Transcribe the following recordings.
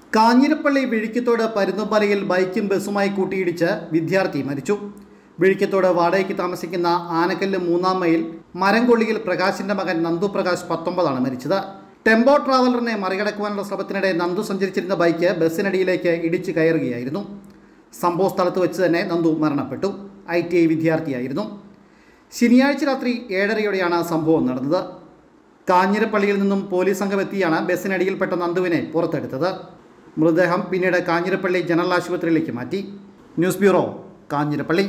കാഞ്ഞിരപ്പള്ളി വിഴിക്കത്തോട് പരുന്നുമലയിൽ ബൈക്കും ബസ്സുമായി കൂട്ടിയിടിച്ച് വിദ്യാർത്ഥി മരിച്ചു വിഴിക്കത്തോട് വാടകയ്ക്ക് താമസിക്കുന്ന ആനക്കല്ല് മൂന്നാം മൈൽ മരംകൊള്ളിയിൽ പ്രകാശിന്റെ മകൻ നന്ദു പ്രകാശ് പത്തൊമ്പതാണ് മരിച്ചത് ടെമ്പോ ട്രാവലറിനെ മറികടക്കുവാനുള്ള ശ്രമത്തിനിടെ നന്ദു സഞ്ചരിച്ചിരുന്ന ബൈക്ക് ബസ്സിനടിയിലേക്ക് ഇടിച്ചു കയറുകയായിരുന്നു സംഭവ സ്ഥലത്ത് വെച്ച് തന്നെ നന്ദു മരണപ്പെട്ടു ഐ ടി ഐ വിദ്യാർത്ഥിയായിരുന്നു ശനിയാഴ്ച രാത്രി ഏഴരയോടെയാണ് സംഭവം നടന്നത് കാഞ്ഞിരപ്പള്ളിയിൽ നിന്നും പോലീസ് സംഘം എത്തിയാണ് ബസ്സിനടിയിൽപ്പെട്ട നന്ദുവിനെ പുറത്തെടുത്തത് മൃതദേഹം പിന്നീട് കാഞ്ഞിരപ്പള്ളി ജനറൽ ആശുപത്രിയിലേക്ക് മാറ്റി news bureau Kanjirappally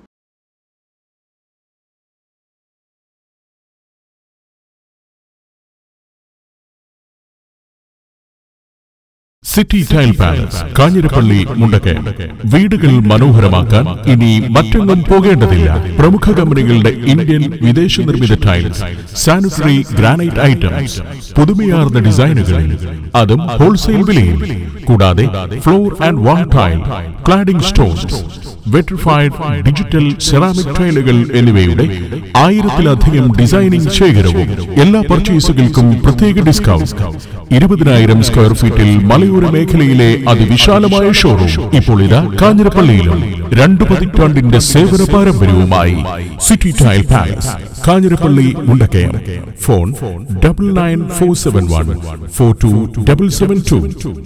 city tile palace Kanjirappally Mundakayam വീടുകൾ മനോഹരമാക്കാൻ ഇനി മറ്റെങ്ങും പോകേണ്ടതില്ല പ്രമുഖ കമ്പനികളുടെ ഇന്ത്യൻ വിദേശ നിർമ്മിത ടൈൽസ് സാനിറ്ററി ഗ്രാനൈറ്റ് ഐറ്റംസ് പുതുമയാർന്ന ഡിസൈനുകളിൽ അതും ഹോൾസെയിൽ വിലയിൽ കൂടാതെ floor and wall tile cladding stones vitrified digital ceramic ടൈലുകൾ എന്നിവയുടെ ആയിരത്തിലധികം ഡിസൈനിംഗ് ശേഖരവും എല്ലാ പർച്ചേസുകൾക്കും പ്രത്യേക ഡിസ്കൗണ്ട് ഇരുപതിനായിരം സ്ക്വയർ ഫീറ്റിൽ മലയോര മേഖലയിലെ അതിവിശാലമായ ഷോറൂം ഇപ്പോൾ ഇതാ കാഞ്ഞിരപ്പള്ളിയിലും രണ്ടു പതിറ്റാണ്ടിന്റെ സേവന പാരമ്പര്യവുമായി city tile palace Kanjirappally Mundakayam phone double nine four seven one four two double seven to